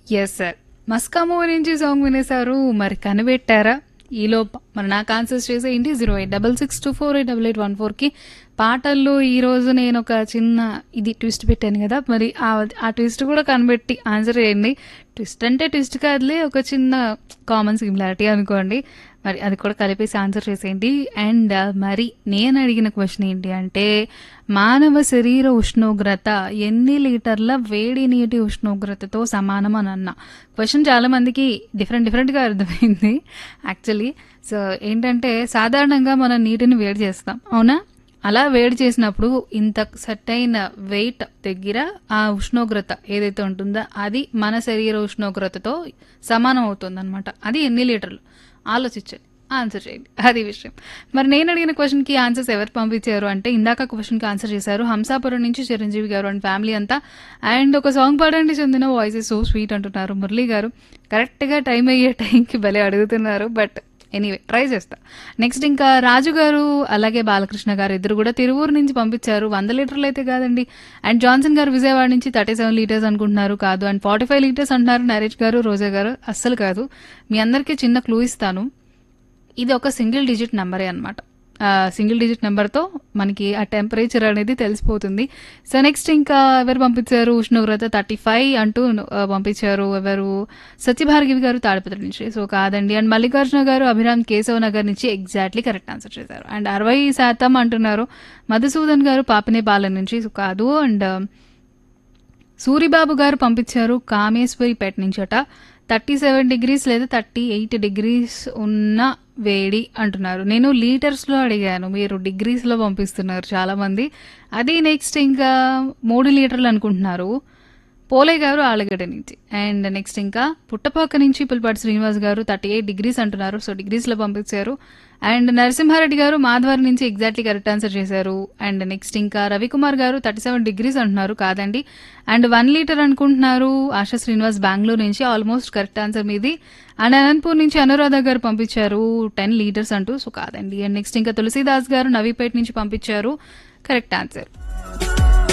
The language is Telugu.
ఎస్ సార్ మస్కామో నుంచి సాంగ్ వినేశారు మరి కనిపెట్టారా ఈలోపు మరి నాకు ఆన్సర్స్ చేసేయండి zero eight double six two four eight double eight one ఫోర్కి పాటల్లో ఈరోజు నేను ఒక చిన్న ఇది ట్విస్ట్ పెట్టాను కదా మరి ఆ ఆ ట్విస్ట్ కూడా కనిపెట్టి ఆన్సర్ చేయండి ట్విస్ట్ అంటే ట్విస్ట్ కాదులే ఒక చిన్న కామన్ సిమిలారిటీ అనుకోండి మరి అది కూడా కలిపేసి ఆన్సర్ చేసేయండి అండ్ మరి నేను అడిగిన క్వశ్చన్ ఏంటి అంటే మానవ శరీర ఉష్ణోగ్రత ఎన్ని లీటర్ల వేడి నీటి ఉష్ణోగ్రతతో సమానం అని అన్న క్వశ్చన్ చాలా మందికి డిఫరెంట్ డిఫరెంట్గా అర్థమైంది యాక్చువల్లీ సో ఏంటంటే సాధారణంగా మనం నీటిని వేడి చేస్తాం అవునా అలా వేడి చేసినప్పుడు ఇంత సర్టైన్ వెయిట్ దగ్గర ఆ ఉష్ణోగ్రత ఏదైతే ఉంటుందో అది మన శరీర ఉష్ణోగ్రతతో సమానం అవుతుంది అనమాట అది ఎన్ని లీటర్లు ఆలోచించండి ఆన్సర్ చేయండి అది విషయం మరి నేను అడిగిన క్వశ్చన్కి ఆన్సర్స్ ఎవరు పంపించారు అంటే ఇందాక క్వశ్చన్కి ఆన్సర్ చేశారు హంసాపురం నుంచి చిరంజీవి గారు అండ్ ఫ్యామిలీ అంతా అండ్ ఒక సాంగ్ పాడండి చెందిన వాయిస్ సో స్వీట్ అంటున్నారు మురళీ గారు కరెక్ట్గా టైం అయ్యే టైంకి భలే అడుగుతున్నారు బట్ ఎనీవే ట్రై చేస్తా నెక్స్ట్ ఇంకా రాజు గారు అలాగే బాలకృష్ణ గారు ఇద్దరు కూడా తిరువూరు నుంచి పంపించారు వంద లీటర్లు అయితే కాదండి అండ్ జాన్సన్ గారు విజయవాడ నుంచి థర్టీ సెవెన్ లీటర్స్ అనుకుంటున్నారు కాదు అండ్ ఫార్టీ ఫైవ్ లీటర్స్ అంటున్నారు నరేష్ గారు రోజా గారు అస్సలు కాదు మీ అందరికీ చిన్న క్లూ ఇస్తాను ఇది ఒక సింగిల్ డిజిట్ నెంబరే అనమాట సింగిల్ డిజిట్ నెంబర్తో మనకి ఆ టెంపరేచర్ అనేది తెలిసిపోతుంది సో నెక్స్ట్ ఇంకా ఎవరు పంపించారు ఉష్ణోగ్రత థర్టీ ఫైవ్ అంటూ ఆ, పంపించారు ఎవరు సత్యభార్గవి గారు తాడిపత్రి నుంచి సో కాదండి అండ్ మల్లికార్జున గారు అభిరామ్ కేశవ్ నగర్ నుంచి ఎగ్జాక్ట్లీ కరెక్ట్ ఆన్సర్ చేశారు అండ్ అరవై శాతం అంటున్నారు మధుసూదన్ గారు పాపినేపాలెం నుంచి సో కాదు అండ్ సూరిబాబు గారు పంపించారు కామేశ్వరిపేట నుంచట థర్టీ సెవెన్ డిగ్రీస్ లేదా థర్టీ ఎయిట్ డిగ్రీస్ ఉన్న వేడి అంటున్నారు నేను లీటర్స్లో అడిగాను మీరు డిగ్రీస్లో పంపిస్తున్నారు చాలామంది అది నెక్స్ట్ ఇంకా మూడు లీటర్లు అనుకుంటున్నారు పోలే గారు ఆలగడ్డ నుంచి అండ్ నెక్స్ట్ ఇంకా పుట్టపాక నుంచి పుల్పాటి శ్రీనివాస్ గారు థర్టీ ఎయిట్ డిగ్రీస్ అంటున్నారు సో డిగ్రీస్లో పంపించారు అండ్ నరసింహారెడ్డి గారు మాధవర్ నుంచి ఎగ్జాక్ట్లీ కరెక్ట్ ఆన్సర్ చేశారు అండ్ నెక్స్ట్ ఇంకా రవికుమార్ గారు థర్టీ సెవెన్ డిగ్రీస్ అంటున్నారు కాదండి అండ్ వన్ లీటర్ అనుకుంటున్నారు ఆశా శ్రీనివాస్ బెంగళూరు నుంచి ఆల్మోస్ట్ కరెక్ట్ ఆన్సర్ మీది అండ్ అనంతపూర్ నుంచి అనురాధ గారు పంపించారు టెన్ లీటర్స్ అంటూ సో కాదండి అండ్ నెక్స్ట్ ఇంకా తులసీదాస్ గారు నవీపేట నుంచి పంపించారు కరెక్ట్ ఆన్సర్